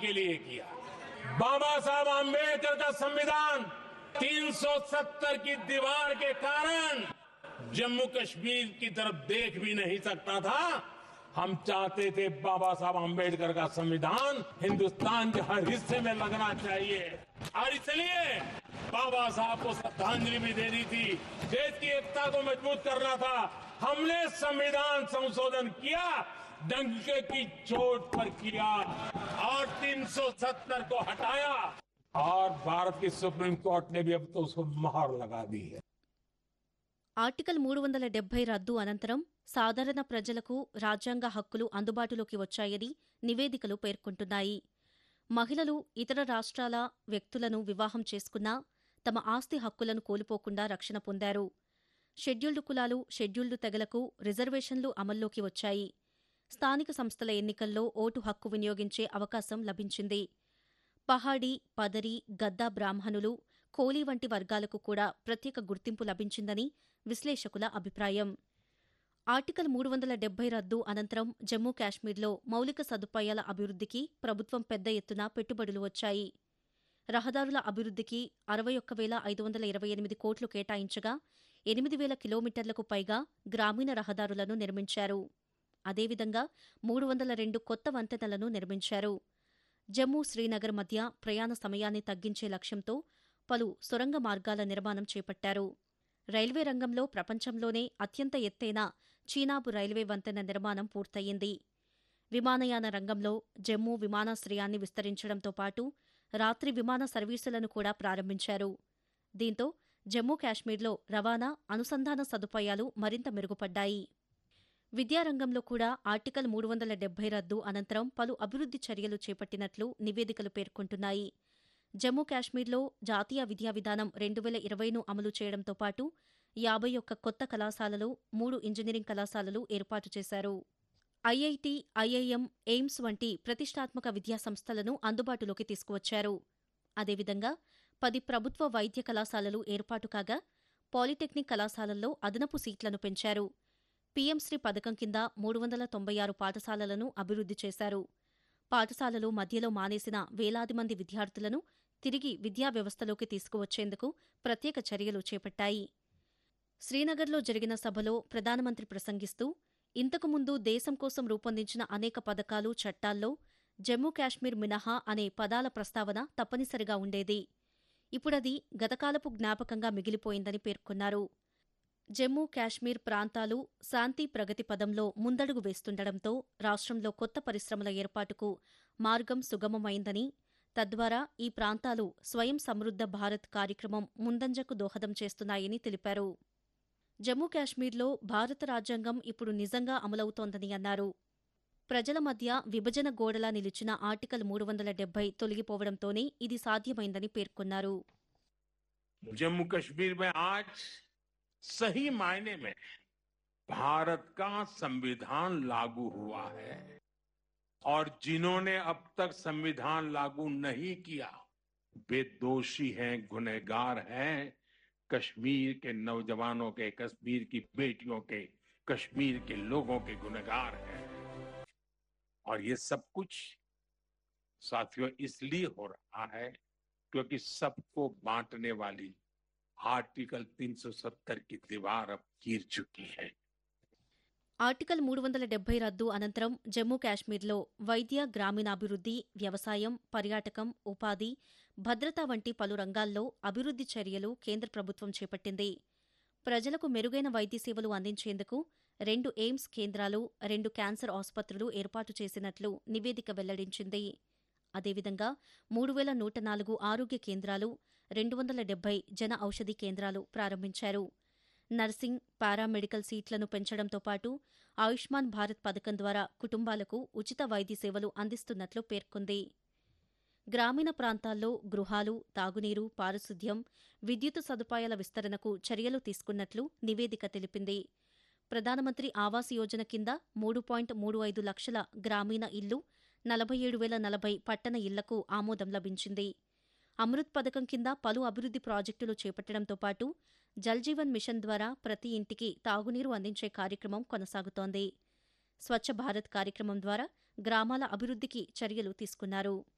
के लिए किया बाबा साहब आम्बेडकर का संविधान 370 की दीवार के कारण जम्मू कश्मीर की तरफ देख भी नहीं सकता था हम चाहते थे बाबा साहब आम्बेडकर का संविधान हिंदुस्तान के हर हिस्से में लगना चाहिए और इसलिए बाबा साहब को श्रद्धांजलि भी देनी थी देश की एकता को मजबूत करना था हमने संविधान संशोधन किया डंके की चोट पर किया और 370 को हटाया और भारत की सुप्रीम कोर्ट ने भी अब तो उसको मोहर लगा दी है ఆర్టికల్ మూడు వందల డెబ్బై రద్దు అనంతరం సాధారణ ప్రజలకు రాజ్యాంగ హక్కులు అందుబాటులోకి వచ్చాయని నివేదికలు పేర్కొంటున్నాయి మహిళలు ఇతర రాష్ట్రాల వ్యక్తులను వివాహం చేసుకున్నా తమ ఆస్తి హక్కులను కోల్పోకుండా రక్షణ పొందారు షెడ్యూల్డ్ కులాలు షెడ్యూల్డ్ తెగలకు రిజర్వేషన్లు అమల్లోకి వచ్చాయి స్థానిక సంస్థల ఎన్నికల్లో ఓటు హక్కు వినియోగించే అవకాశం లభించింది పహాడీ పదరి గద్దా బ్రాహ్మణులు కోలీ వంటి వర్గాలకు కూడా ప్రత్యేక గుర్తింపు లభించిందని విశ్లేషకుల అభిప్రాయం ఆర్టికల్ మూడు వందల డెబ్బై రద్దు అనంతరం జమ్మూ కాశ్మీర్లో మౌలిక సదుపాయాల అభివృద్ధికి ప్రభుత్వం పెద్ద ఎత్తున పెట్టుబడులు వచ్చాయి రహదారుల అభివృద్ధికి అరవై ఒక్క వేల ఐదు వందల ఇరవై ఎనిమిది కోట్లు కేటాయించగా ఎనిమిది వేల కిలోమీటర్లకు పైగా గ్రామీణ రహదారులను నిర్మించారు అదేవిధంగా మూడు వందల రెండు కొత్త వంతెనలను నిర్మించారు జమ్మూ శ్రీనగర్ మధ్య ప్రయాణ సమయాన్ని తగ్గించే లక్ష్యంతో పలు సొరంగ మార్గాల నిర్మాణం చేపట్టారు రైల్వే రంగంలో ప్రపంచంలోనే అత్యంత ఎత్తైన చీనాబు రైల్వే వంతెన నిర్మాణం పూర్తయింది విమానయాన రంగంలో జమ్మూ విమానాశ్రయాన్ని విస్తరించడంతో పాటు రాత్రి విమాన సర్వీసులను కూడా ప్రారంభించారు దీంతో జమ్మూ కాశ్మీర్లో రవాణా అనుసంధాన సదుపాయాలు మరింత మెరుగుపడ్డాయి విద్యారంగంలో కూడా ఆర్టికల్ మూడు వందల డెబ్బై రద్దు అనంతరం పలు అభివృద్ధి చర్యలు చేపట్టినట్లు నివేదికలు పేర్కొంటున్నాయి జమ్మూ కాశ్మీర్లో జాతీయ విద్యా విధానం రెండు వేల ఇరవైను అమలు చేయడంతో పాటు యాభై ఒక్క కొత్త కళాశాలలు మూడు ఇంజనీరింగ్ కళాశాలలు ఏర్పాటు చేశారు ఐఐటి ఐఐఎం ఎయిమ్స్ వంటి ప్రతిష్టాత్మక విద్యా సంస్థలను అందుబాటులోకి తీసుకువచ్చారు అదేవిధంగా పది ప్రభుత్వ వైద్య కళాశాలలు ఏర్పాటు కాగా పాలిటెక్నిక్ కళాశాలల్లో అదనపు సీట్లను పెంచారు పీఎంశ్రీ పథకం కింద మూడు వందల తొంభై ఆరు పాఠశాలలను అభివృద్ధి చేశారు పాఠశాలలు మధ్యలో మానేసిన వేలాది మంది విద్యార్థులను తిరిగి విద్యా వ్యవస్థలోకి తీసుకువచ్చేందుకు ప్రత్యేక చర్యలు చేపట్టాయి శ్రీనగర్లో జరిగిన సభలో ప్రధానమంత్రి ప్రసంగిస్తూ ఇంతకుముందు దేశం కోసం రూపొందించిన అనేక పథకాలు చట్టాల్లో జమ్మూ కాశ్మీర్ మినహా అనే పదాల ప్రస్తావన తప్పనిసరిగా ఉండేది ఇప్పుడది గతకాలపు జ్ఞాపకంగా మిగిలిపోయిందని పేర్కొన్నారు జమ్మూ కాశ్మీర్ ప్రాంతాలు శాంతి ప్రగతి పదంలో ముందడుగు వేస్తుండటంతో రాష్ట్రంలో కొత్త పరిశ్రమల ఏర్పాటుకు మార్గం సుగమమైందని తద్వారా ఈ ప్రాంతాలు స్వయం సమృద్ధ భారత్ కార్యక్రమం ముందంజకు దోహదం చేస్తున్నాయని తెలిపారు జమ్మూ కాశ్మీర్లో భారత రాజ్యాంగం ఇప్పుడు నిజంగా అమలవుతోందని అన్నారు ప్రజల మధ్య విభజన గోడలా నిలిచిన ఆర్టికల్ మూడు వందల డెబ్బై తొలగిపోవడంతోనే ఇది సాధ్యమైందని పేర్కొన్నారు जम्मू कश्मीर में आज सही मायने में भारत का संविधान लागू हुआ है और जिन्होंने अब तक संविधान लागू नहीं किया वे दोषी हैं गुनहगार हैं कश्मीर के नौजवानों के कश्मीर की बेटियों के कश्मीर के लोगों के गुनहगार हैं और ये सब कुछ साथियों इसलिए हो रहा है क्योंकि सबको बांटने वाली आर्टिकल 370 की दीवार अब गिर चुकी है ఆర్టికల్ మూడు వందల డెబ్బై రద్దు అనంతరం జమ్మూ కాశ్మీర్లో వైద్య గ్రామీణాభివృద్ధి వ్యవసాయం పర్యాటకం ఉపాధి భద్రత వంటి పలు రంగాల్లో అభివృద్ధి చర్యలు కేంద్ర ప్రభుత్వం చేపట్టింది ప్రజలకు మెరుగైన వైద్య సేవలు అందించేందుకు రెండు ఎయిమ్స్ కేంద్రాలు రెండు క్యాన్సర్ ఆసుపత్రులు ఏర్పాటు చేసినట్లు నివేదిక వెల్లడించింది అదేవిధంగా మూడు వేల నూట నాలుగు ఆరోగ్య కేంద్రాలు రెండు వందల డెబ్బై జన ఔషధి కేంద్రాలు ప్రారంభించారు నర్సింగ్ పారామెడికల్ సీట్లను పెంచడంతో పాటు ఆయుష్మాన్ భారత్ పథకం ద్వారా కుటుంబాలకు ఉచిత వైద్య సేవలు అందిస్తున్నట్లు పేర్కొంది గ్రామీణ ప్రాంతాల్లో గృహాలు తాగునీరు పారిశుద్ధ్యం విద్యుత్ సదుపాయాల విస్తరణకు చర్యలు తీసుకున్నట్లు నివేదిక తెలిపింది ప్రధానమంత్రి ఆవాస్ యోజన కింద మూడు పాయింట్ మూడు ఐదు లక్షల గ్రామీణ ఇల్లు నలభై ఏడు వేల నలభై పట్టణ ఇళ్లకు ఆమోదం లభించింది అమృత్ పథకం కింద పలు అభివృద్ధి ప్రాజెక్టులు చేపట్టడంతో పాటు జల్ జీవన్ మిషన్ ద్వారా ప్రతి ఇంటికి తాగునీరు అందించే కార్యక్రమం కొనసాగుతోంది స్వచ్ఛ భారత్ కార్యక్రమం ద్వారా గ్రామాల అభివృద్ధికి చర్యలు తీసుకున్నారు